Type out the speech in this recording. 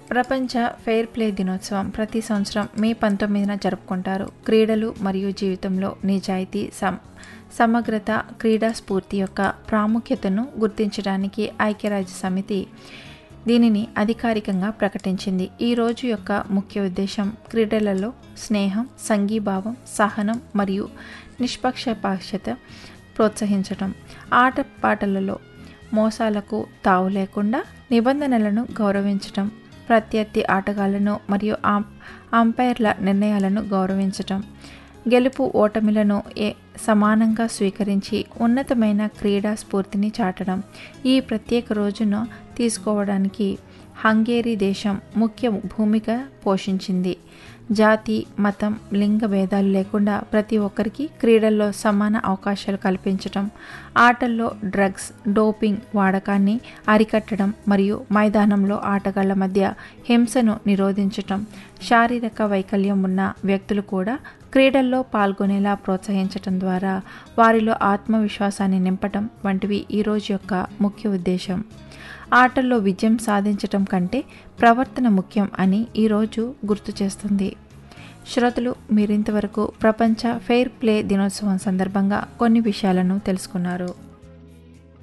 ప్రపంచ fair play దినోత్సవం ప్రతి సంవత్సరం మే పంతొమ్మిదిన జరుపుకుంటారు క్రీడలు మరియు జీవితంలో నిజాయితీ సం సమగ్రత క్రీడా స్ఫూర్తి యొక్క ప్రాముఖ్యతను గుర్తించడానికి ఐక్యరాజ్య సమితి దీనిని అధికారికంగా ప్రకటించింది ఈ రోజు యొక్క ముఖ్య ఉద్దేశం క్రీడలలో స్నేహం సంఘీభావం సహనం మరియు నిష్పక్షపాక్షత ప్రోత్సహించటం ఆట పాటలలో మోసాలకు తావు లేకుండా నిబంధనలను గౌరవించటం ప్రత్యర్థి ఆటగాళ్లను మరియు ఆం- అంపైర్ల నిర్ణయాలను గౌరవించటం గెలుపు ఓటమిలను ఏ సమానంగా స్వీకరించి ఉన్నతమైన క్రీడా స్ఫూర్తిని చాటడం ఈ ప్రత్యేక రోజును తీసుకోవడానికి హంగేరీ దేశం ముఖ్య భూమిక పోషించింది జాతి మతం లింగ భేదాలు లేకుండా ప్రతి ఒక్కరికి క్రీడల్లో సమాన అవకాశాలు కల్పించటం ఆటల్లో డ్రగ్స్ డోపింగ్ వాడకాన్ని అరికట్టడం మరియు మైదానంలో ఆటగాళ్ల మధ్య హింసను నిరోధించటం శారీరక వైకల్యం ఉన్న వ్యక్తులు కూడా క్రీడల్లో పాల్గొనేలా ప్రోత్సహించటం ద్వారా వారిలో ఆత్మవిశ్వాసాన్ని నింపటం వంటివి ఈ రోజు యొక్క ముఖ్య ఉద్దేశం ఆటల్లో విజయం సాధించటం కంటే ప్రవర్తన ముఖ్యం అని ఈరోజు గుర్తు చేస్తుంది శ్రోతలు మీరింతవరకు ప్రపంచ ఫెయిర్ ప్లే దినోత్సవం సందర్భంగా కొన్ని విషయాలను తెలుసుకున్నారు